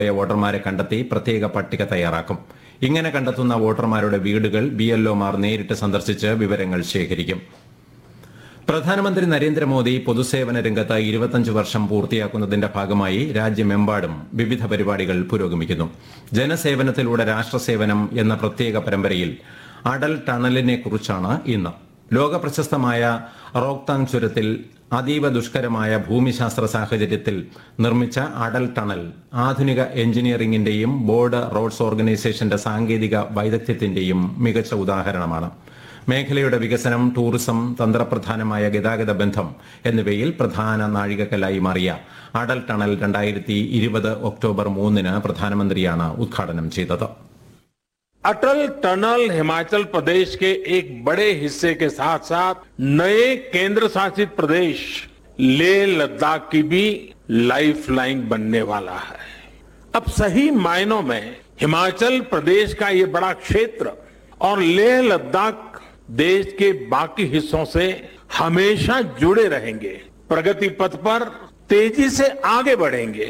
വോട്ടർമാരെ കണ്ടെത്തി പ്രത്യേക പട്ടിക തയ്യാറാക്കും ഇങ്ങനെ കണ്ടെത്തുന്ന വോട്ടർമാരുടെ വീടുകൾ ബി എൽഒമാർ നേരിട്ട് സന്ദർശിച്ച് വിവരങ്ങൾ ശേഖരിക്കും പ്രധാനമന്ത്രി നരേന്ദ്രമോദി പൊതുസേവന രംഗത്ത് ഇരുപത്തഞ്ച് വർഷം പൂർത്തിയാക്കുന്നതിന്റെ ഭാഗമായി രാജ്യമെമ്പാടും വിവിധ പരിപാടികൾ പുരോഗമിക്കുന്നു ജനസേവനത്തിലൂടെ രാഷ്ട്രസേവനം എന്ന പ്രത്യേക പരമ്പരയിൽ അടൽ ടണലിനെ കുറിച്ചാണ് ഇന്ന് ലോക പ്രശസ്തമായ റോക്താങ് ചുരത്തിൽ അതീവ ദുഷ്കരമായ ഭൂമിശാസ്ത്ര സാഹചര്യത്തിൽ നിർമ്മിച്ച അടൽ ടണൽ ആധുനിക എഞ്ചിനീയറിംഗിന്റെയും ബോർഡ് റോഡ്സ് ഓർഗനൈസേഷന്റെ സാങ്കേതിക വൈദഗ്ധ്യത്തിന്റെയും മികച്ച ഉദാഹരണമാണ് മേഖലയുടെ വികസനം ടൂറിസം തന്ത്രപ്രധാനമായ ഗതാഗത ബന്ധം എന്നിവയിൽ പ്രധാന നാഴികക്കല്ലായി മാറിയ അടൽ ടണൽ രണ്ടായിരത്തി ഇരുപത് ഒക്ടോബർ മൂന്നിന് പ്രധാനമന്ത്രിയാണ് ഉദ്ഘാടനം ചെയ്തത് अटल टनल हिमाचल प्रदेश के एक बड़े हिस्से के साथ साथ नए केंद्र शासित प्रदेश लेह लद्दाख की भी लाइफ लाइन बनने वाला है अब सही मायनों में हिमाचल प्रदेश का ये बड़ा क्षेत्र और लेह लद्दाख देश के बाकी हिस्सों से हमेशा जुड़े रहेंगे प्रगति पथ पर तेजी से आगे बढ़ेंगे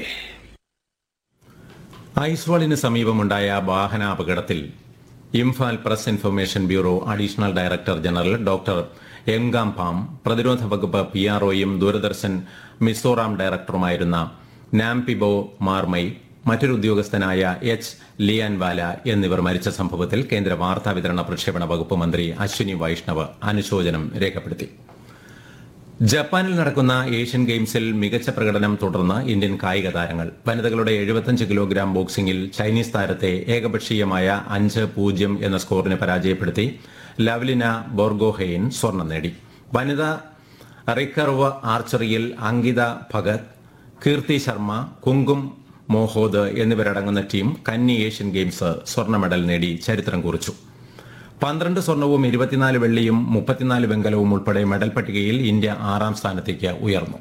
ഐസ്വാളിന് സമീപമുണ്ടായ വാഹനാപകടത്തിൽ Imphal press information bureau additional director general doctor എംഗാം പാം പ്രതിരോധ വകുപ്പ് പി ആർഒയും ദൂരദർശൻ മിസോറാം ഡയറക്ടറുമായിരുന്ന നാംപിബോ മാർമൈ മറ്റൊരു ഉദ്യോഗസ്ഥനായ എച്ച് ലിയാൻവാല എന്നിവർ മരിച്ച സംഭവത്തിൽ കേന്ദ്ര വാർത്താ വിതരണ പ്രക്ഷേപണ വകുപ്പ് മന്ത്രി അശ്വിനി വൈഷ്ണവ് അനുശോചനം രേഖപ്പെടുത്തി ജപ്പാനിൽ നടക്കുന്ന ഏഷ്യൻ ഗെയിംസിൽ മികച്ച പ്രകടനം തുടർന്ന് ഇന്ത്യൻ കായിക താരങ്ങൾ വനിതകളുടെ എഴുപത്തഞ്ച് കിലോഗ്രാം ബോക്സിംഗിൽ ചൈനീസ് താരത്തെ ഏകപക്ഷീയമായ അഞ്ച് പൂജ്യം എന്ന സ്കോറിന് പരാജയപ്പെടുത്തി ലവ്ലിന ബോർഗോഹെയിൻ സ്വർണം നേടി വനിതാ റിക്കർവ് ആർച്ചറിയിൽ അങ്കിത ഭഗത് കീർത്തി ശർമ്മ കുങ്കും മോഹോദ് എന്നിവരടങ്ങുന്ന ടീം കന്നി ഏഷ്യൻ ഗെയിംസ് സ്വർണ്ണ മെഡൽ നേടി ചരിത്രം കുറിച്ചു പന്ത്രണ്ട് സ്വർണവും ഇരുപത്തിനാല് വെള്ളിയും മുപ്പത്തിനാല് വെങ്കലവും ഉൾപ്പെടെ മെഡൽ പട്ടികയിൽ ഇന്ത്യ ആറാം സ്ഥാനത്തേക്ക് ഉയർന്നു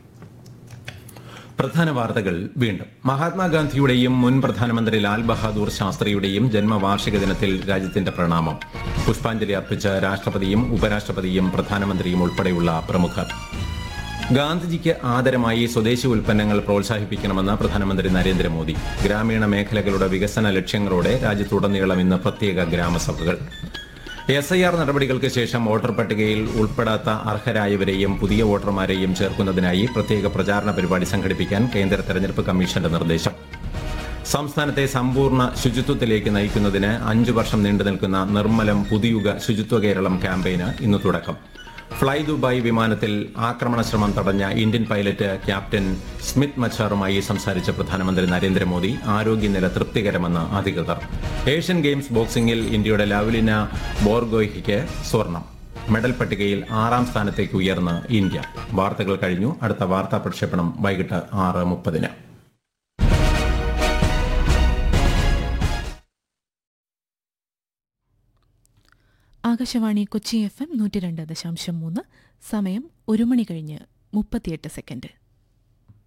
പ്രധാന വാർത്തകൾ വീണ്ടും മഹാത്മാഗാന്ധിയുടെയും മുൻ പ്രധാനമന്ത്രി ലാൽ ബഹാദൂർ ശാസ്ത്രിയുടെയും ജന്മവാർഷിക ദിനത്തിൽ രാജ്യത്തിന്റെ പ്രണാമം പുഷ്പാഞ്ജലി അർപ്പിച്ച് രാഷ്ട്രപതിയും ഉപരാഷ്ട്രപതിയും പ്രധാനമന്ത്രിയും ഉൾപ്പെടെയുള്ള പ്രമുഖർ ഗാന്ധിജിക്ക് ആദരമായി സ്വദേശി ഉൽപ്പന്നങ്ങൾ പ്രോത്സാഹിപ്പിക്കണമെന്ന് പ്രധാനമന്ത്രി നരേന്ദ്രമോദി ഗ്രാമീണ മേഖലകളുടെ വികസന ലക്ഷ്യങ്ങളോടെ രാജ്യത്തുടനീളം ഇന്ന് പ്രത്യേക ഗ്രാമസഭകൾ എസ് ഐ ആർ നടപടികൾക്ക് ശേഷം വോട്ടർ പട്ടികയിൽ ഉൾപ്പെടാത്ത അർഹരായവരെയും പുതിയ വോട്ടർമാരെയും ചേർക്കുന്നതിനായി പ്രത്യേക പ്രചാരണ പരിപാടി സംഘടിപ്പിക്കാൻ കേന്ദ്ര തെരഞ്ഞെടുപ്പ് കമ്മീഷന്റെ നിർദ്ദേശം സംസ്ഥാനത്തെ സമ്പൂർണ്ണ ശുചിത്വത്തിലേക്ക് നയിക്കുന്നതിന് അഞ്ചു വർഷം നീണ്ടു നിൽക്കുന്ന നിർമ്മലം പുതിയുഗ ശുചിത്വ കേരളം ക്യാമ്പയിന് ഇന്ന് തുടക്കം ഫ്ളൈ ദുബായ് വിമാനത്തിൽ ആക്രമണ ശ്രമം തടഞ്ഞ ഇന്ത്യൻ പൈലറ്റ് ക്യാപ്റ്റൻ സ്മിത്ത് മച്ചാറുമായി സംസാരിച്ച പ്രധാനമന്ത്രി നരേന്ദ്രമോദി ആരോഗ്യനില തൃപ്തികരമെന്ന് അധികൃതർ ഏഷ്യൻ ഗെയിംസ് ബോക്സിംഗിൽ ഇന്ത്യയുടെ ലവ്ലിന ബോർഗോയ്ക്ക് സ്വർണം മെഡൽ പട്ടികയിൽ ആറാം സ്ഥാനത്തേക്ക് ഉയർന്ന് ഇന്ത്യ വാർത്തകൾ കഴിഞ്ഞു അടുത്ത വാർത്താ പ്രക്ഷേപണം വൈകിട്ട് ആറ് മുപ്പതിന് ആകാശവാണി കൊച്ചി എഫ് എം നൂറ്റി രണ്ട് ദശാംശം മൂന്ന് സമയം ഒരു മണി കഴിഞ്ഞ് മുപ്പത്തിയെട്ട് സെക്കൻഡ്